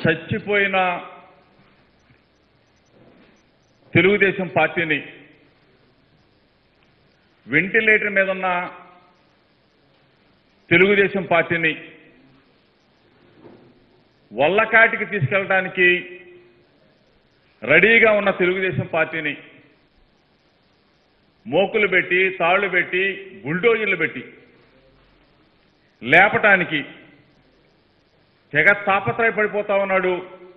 చచ్చిపోయిన తెలుగుదేశం పార్టీని వెంటిలేటర్ మీద ఉన్న తెలుగుదేశం పార్టీని వల్లకాటికి తీసుకెళ్ళడానికి రెడీగా ఉన్న తెలుగుదేశం పార్టీని మోకులు పెట్టి తాళ్లు పెట్టి బుల్డోజర్లు పెట్టి లేపటానికి తెగ తాపత్రయపడిపోతా ఉన్నాడు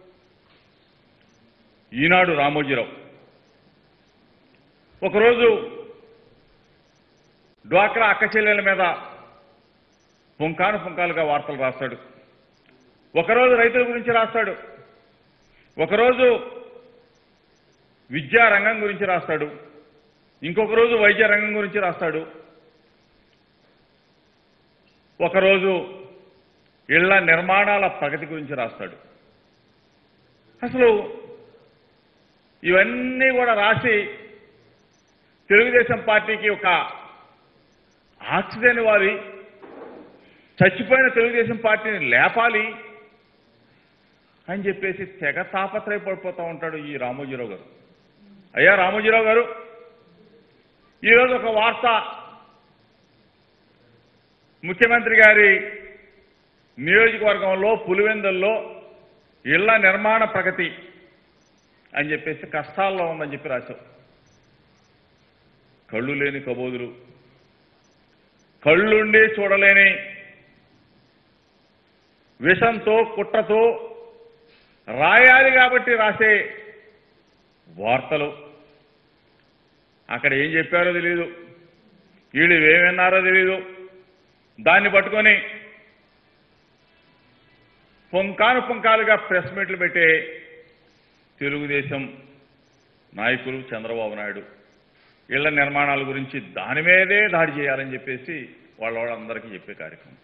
ఈనాడు రామోజీరావు ఒకరోజు డ్వాక్రా అక్క చెల్లెల మీద పుంకాను పుంకాలుగా వార్తలు రాస్తాడు ఒకరోజు రైతుల గురించి రాస్తాడు ఒకరోజు విద్యా రంగం గురించి రాస్తాడు ఇంకొక రోజు వైద్య రంగం గురించి రాస్తాడు ఒకరోజు ఇళ్ల నిర్మాణాల ప్రగతి గురించి రాస్తాడు అసలు ఇవన్నీ కూడా రాసి తెలుగుదేశం పార్టీకి ఒక ఆక్సిజన్ ఇవ్వాలి చచ్చిపోయిన తెలుగుదేశం పార్టీని లేపాలి అని చెప్పేసి తెగ తాపత్రయపడిపోతూ ఉంటాడు ఈ రామోజీరావు గారు అయ్యా రామోజీరావు గారు ఈరోజు ఒక వార్త ముఖ్యమంత్రి గారి నియోజకవర్గంలో పులివెందుల్లో ఇళ్ల నిర్మాణ ప్రగతి అని చెప్పేసి కష్టాల్లో ఉందని చెప్పి రాశావు కళ్ళు లేని కబోదులు కళ్ళుండి చూడలేని విషంతో కుట్రతో రాయాలి కాబట్టి రాసే వార్తలు అక్కడ ఏం చెప్పారో తెలియదు వీళ్ళు ఏమన్నారో తెలియదు దాన్ని పట్టుకొని పుంకాను పుంకాలుగా ప్రెస్ మీట్లు పెట్టే తెలుగుదేశం నాయకులు చంద్రబాబు నాయుడు ఇళ్ల నిర్మాణాల గురించి దాని మీదే దాడి చేయాలని చెప్పేసి వాళ్ళ వాళ్ళందరికీ చెప్పే కార్యక్రమం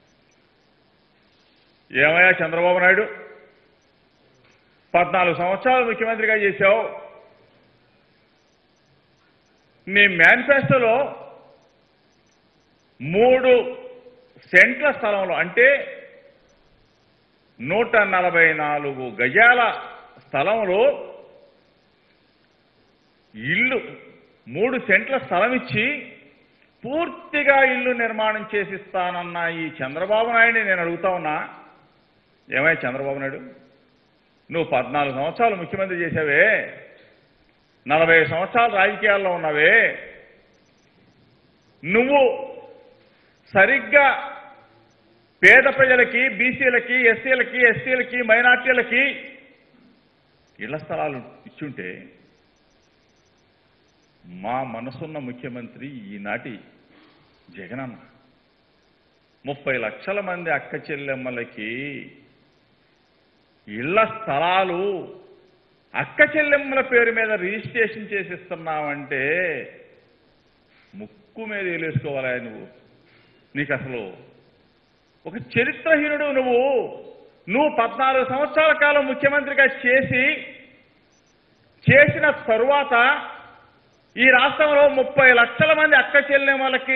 ఏమయ్యా చంద్రబాబు నాయుడు పద్నాలుగు సంవత్సరాలు ముఖ్యమంత్రిగా చేశావు నీ మేనిఫెస్టోలో మూడు సెంట్ల స్థలంలో అంటే నూట నలభై నాలుగు గజాల స్థలంలో ఇల్లు మూడు సెంట్ల స్థలం ఇచ్చి పూర్తిగా ఇల్లు నిర్మాణం చేసిస్తానన్న ఈ చంద్రబాబు నాయుడిని నేను అడుగుతా ఉన్నా ఏమై చంద్రబాబు నాయుడు నువ్వు పద్నాలుగు సంవత్సరాలు ముఖ్యమంత్రి చేశావే నలభై సంవత్సరాలు రాజకీయాల్లో ఉన్నావే నువ్వు సరిగ్గా పేద ప్రజలకి బీసీలకి ఎస్సీలకి ఎస్టీలకి మైనార్టీలకి ఇళ్ల స్థలాలు ఇచ్చుంటే మా మనసున్న ముఖ్యమంత్రి ఈనాటి జగనన్న ముప్పై లక్షల మంది అక్క చెల్లెమ్మలకి ఇళ్ల స్థలాలు అక్క చెల్లెమ్మల పేరు మీద రిజిస్ట్రేషన్ చేసిస్తున్నావంటే ముక్కు మీద వేలేసుకోవాలా నువ్వు నీకు అసలు ఒక చరిత్రహీనుడు నువ్వు నువ్వు పద్నాలుగు సంవత్సరాల కాలం ముఖ్యమంత్రిగా చేసి చేసిన తరువాత ఈ రాష్ట్రంలో ముప్పై లక్షల మంది అక్క చెల్లెమ్మలకి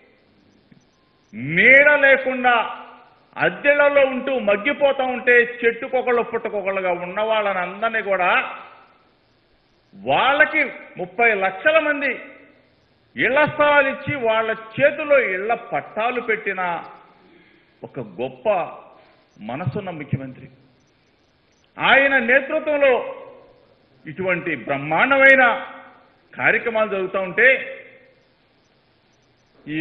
నీడ లేకుండా అద్దెలలో ఉంటూ మగ్గిపోతూ ఉంటే చెట్టుకొకళ్ళు పుట్టుకొకళ్ళుగా ఉన్న వాళ్ళని అందరినీ కూడా వాళ్ళకి ముప్పై లక్షల మంది ఇళ్ల స్థలాలు ఇచ్చి వాళ్ళ చేతిలో ఇళ్ల పట్టాలు పెట్టిన ఒక గొప్ప మనసున్న ముఖ్యమంత్రి ఆయన నేతృత్వంలో ఇటువంటి బ్రహ్మాండమైన కార్యక్రమాలు జరుగుతూ ఉంటే ఈ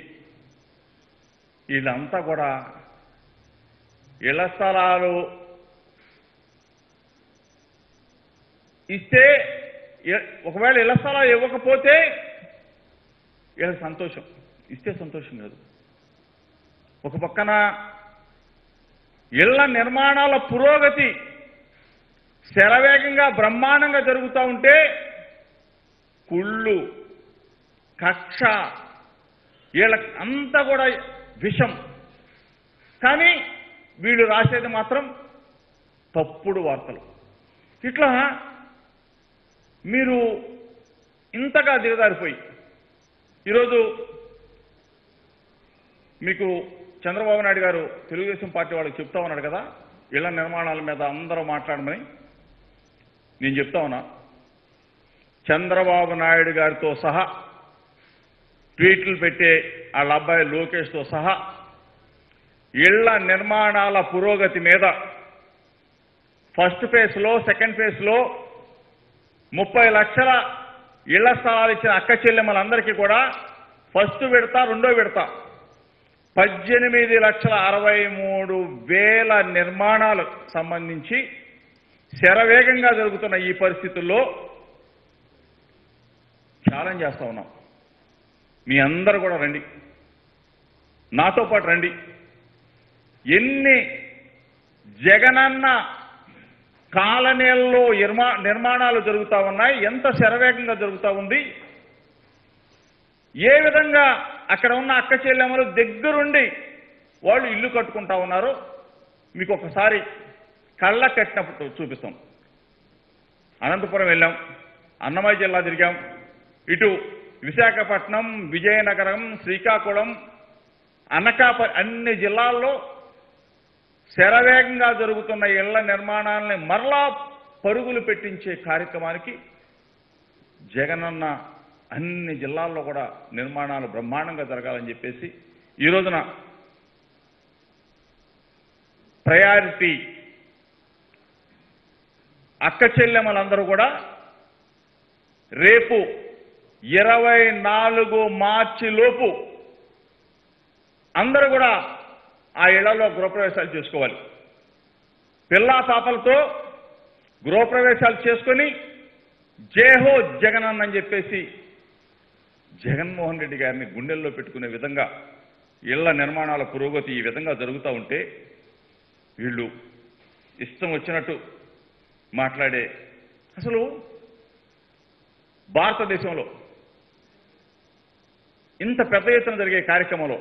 వీళ్ళంతా కూడా ఇళ్ల స్థలాలు ఇస్తే ఇ- ఒకవేళ ఇళ్ల స్థలాలు ఇవ్వకపోతే వీళ్ళకి సంతోషం ఇస్తే సంతోషం కాదు ఒక పక్కన ఇళ్ల నిర్మాణాల పురోగతి శరవేగంగా బ్రహ్మాండంగా జరుగుతూ ఉంటే కుళ్ళు కక్ష వీళ్ళకి అంతా కూడా విషం కానీ వీళ్ళు రాసేది మాత్రం తప్పుడు వార్తలు ఇట్లా మీరు ఇంతగా దిగజారిపోయి ఈరోజు మీకు చంద్రబాబు నాయుడు గారు తెలుగుదేశం పార్టీ వాళ్ళకి చెప్తా ఉన్నాడు కదా ఇళ్ల నిర్మాణాల మీద అందరూ మాట్లాడమని నేను చెప్తా ఉన్నా చంద్రబాబు నాయుడు గారితో సహా ట్వీట్లు పెట్టే వాళ్ళ అబ్బాయి లోకేష్తో సహా ఇళ్ల నిర్మాణాల పురోగతి మీద ఫస్ట్ ఫేజ్లో సెకండ్ ఫేజ్లో ముప్పై లక్షల ఇళ్ల స్థలాలు ఇచ్చిన అక్క చెల్లెమ్మలందరికీ కూడా ఫస్ట్ విడత రెండో విడత పద్దెనిమిది లక్షల అరవై మూడు వేల నిర్మాణాలకు సంబంధించి శరవేగంగా జరుగుతున్న ఈ పరిస్థితుల్లో ఛాలెంజ్ చేస్తా ఉన్నాం మీ అందరూ కూడా రండి నాతో పాటు రండి ఎన్ని జగనన్న కాలనీల్లో నిర్మా నిర్మాణాలు జరుగుతూ ఉన్నాయి ఎంత శరవేగంగా జరుగుతూ ఉంది ఏ విధంగా అక్కడ ఉన్న అక్క చెల్లెమ్మలు దగ్గరుండి వాళ్ళు ఇల్లు కట్టుకుంటా ఉన్నారు మీకు ఒకసారి కళ్ళ కట్టినప్పుడు చూపిస్తాం అనంతపురం వెళ్ళాం అన్నమయ్య జిల్లా తిరిగాం ఇటు విశాఖపట్నం విజయనగరం శ్రీకాకుళం అనకాపల్లి అన్ని జిల్లాల్లో శరవేగంగా జరుగుతున్న ఇళ్ల నిర్మాణాలని మరలా పరుగులు పెట్టించే కార్యక్రమానికి జగనన్న అన్ని జిల్లాల్లో కూడా నిర్మాణాలు బ్రహ్మాండంగా జరగాలని చెప్పేసి ఈ రోజున ప్రయారిటీ అక్క చెల్లెమ్మలందరూ కూడా రేపు ఇరవై నాలుగు మార్చి లోపు అందరూ కూడా ఆ ఇళ్లలో గృహప్రవేశాలు చేసుకోవాలి పిల్లా పాపలతో గృహప్రవేశాలు చేసుకొని జేహో జగనన్న అని చెప్పేసి జగన్మోహన్ రెడ్డి గారిని గుండెల్లో పెట్టుకునే విధంగా ఇళ్ల నిర్మాణాల పురోగతి ఈ విధంగా జరుగుతూ ఉంటే వీళ్ళు ఇష్టం వచ్చినట్టు మాట్లాడే అసలు భారతదేశంలో ఇంత పెద్ద ఎత్తున జరిగే కార్యక్రమంలో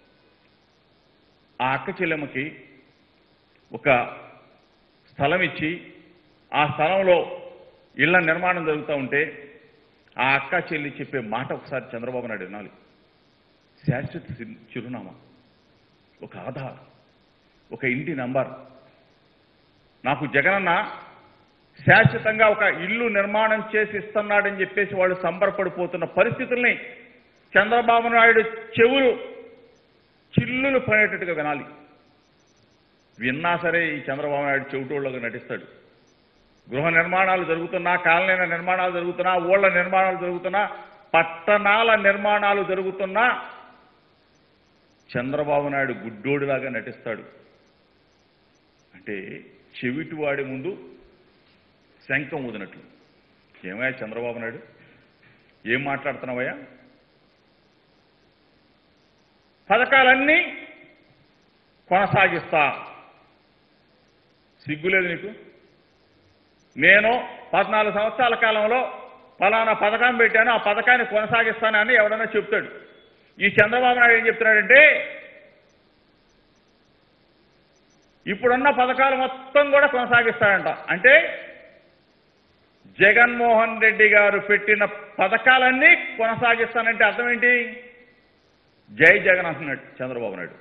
ఆ అక్క చెల్లెమ్మకి ఒక స్థలం ఇచ్చి ఆ స్థలంలో ఇళ్ల నిర్మాణం జరుగుతూ ఉంటే ఆ అక్క చెల్లి చెప్పే మాట ఒకసారి చంద్రబాబు నాయుడు వినాలి శాశ్వత చి- చిరునామా ఒక ఆధార్ ఒక ఇంటి నంబర్ నాకు జగనన్న శాశ్వతంగా ఒక ఇల్లు నిర్మాణం చేసి ఇస్తున్నాడని చెప్పేసి వాళ్ళు సంబరపడిపోతున్న పరిస్థితుల్ని చంద్రబాబు నాయుడు చెవులు చిల్లులు పడేటట్టుగా వినాలి విన్నా సరే ఈ చంద్రబాబు నాయుడు చెవిటోళ్ళగా నటిస్తాడు గృహ నిర్మాణాలు జరుగుతున్నా కాలనీల నిర్మాణాలు జరుగుతున్నా ఊళ్ళ నిర్మాణాలు జరుగుతున్నా పట్టణాల నిర్మాణాలు జరుగుతున్నా చంద్రబాబు నాయుడు గుడ్డోడిలాగా నటిస్తాడు అంటే చెవిటి వాడి ముందు శంఖం ఊదినట్లు ఏమయ్యా చంద్రబాబు నాయుడు ఏం మాట్లాడుతున్నావయ్యా పథకాలన్నీ కొనసాగిస్తా సిగ్గులేదు నీకు నేను పద్నాలుగు సంవత్సరాల కాలంలో ఫలానా పథకం పెట్టాను ఆ పథకాన్ని కొనసాగిస్తానని ఎవడన్నా చెప్తాడు ఈ చంద్రబాబు నాయుడు ఏం చెప్తున్నాడంటే ఇప్పుడున్న పథకాలు మొత్తం కూడా కొనసాగిస్తాడంట అంటే జగన్మోహన్ రెడ్డి గారు పెట్టిన పథకాలన్నీ కొనసాగిస్తానంటే అర్థం ఏంటి జై జగన్ అంటున్నాడు చంద్రబాబు నాయుడు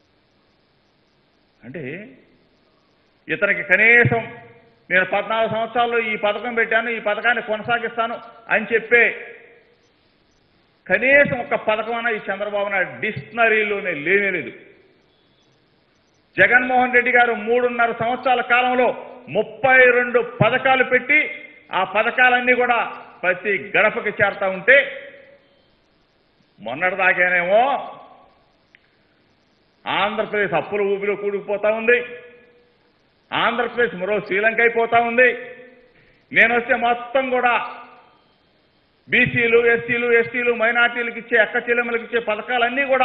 అంటే ఇతనికి కనీసం నేను పద్నాలుగు సంవత్సరాల్లో ఈ పథకం పెట్టాను ఈ పథకాన్ని కొనసాగిస్తాను అని చెప్పే కనీసం ఒక పథకం అన్న ఈ చంద్రబాబు నాయుడు డిక్షనరీలోనే లేనేలేదు జగన్మోహన్ రెడ్డి గారు మూడున్నర సంవత్సరాల కాలంలో ముప్పై రెండు పథకాలు పెట్టి ఆ పథకాలన్నీ కూడా ప్రతి గడపకి చేరుతా ఉంటే మొన్నటిదాకేనేమో ఆంధ్రప్రదేశ్ అప్పుల ఊపిలో కూడుకుపోతా ఉంది ఆంధ్రప్రదేశ్ మరో శ్రీలంక అయిపోతా ఉంది నేను వస్తే మొత్తం కూడా బీసీలు ఎస్సీలు ఎస్టీలు మైనార్టీలకు ఇచ్చే అక్క చెల్లెమ్మలకు ఇచ్చే పథకాలన్నీ కూడా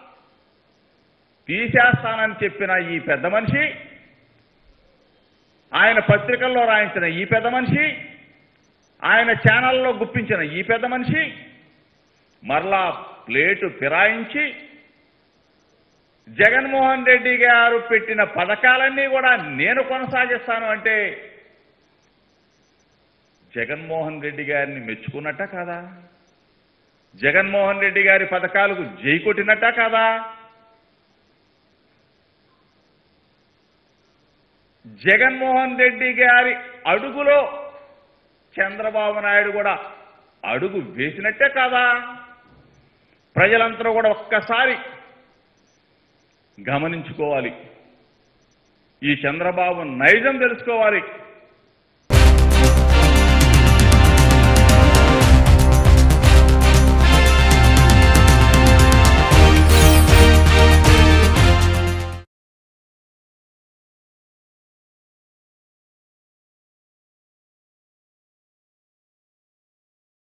తీసేస్తానని చెప్పిన ఈ పెద్ద మనిషి ఆయన పత్రికల్లో రాయించిన ఈ పెద్ద మనిషి ఆయన ఛానల్లో గుప్పించిన ఈ పెద్ద మనిషి మరలా ప్లేటు ఫిరాయించి జగన్మోహన్ రెడ్డి గారు పెట్టిన పథకాలన్నీ కూడా నేను కొనసాగిస్తాను అంటే జగన్మోహన్ రెడ్డి గారిని మెచ్చుకున్నట్ట కాదా జగన్మోహన్ రెడ్డి గారి పథకాలకు జై కొట్టినట్ట కాదా జగన్మోహన్ రెడ్డి గారి అడుగులో చంద్రబాబు నాయుడు కూడా అడుగు వేసినట్టే కాదా ప్రజలందరూ కూడా ఒక్కసారి గమనించుకోవాలి ఈ చంద్రబాబు నైజం తెలుసుకోవాలి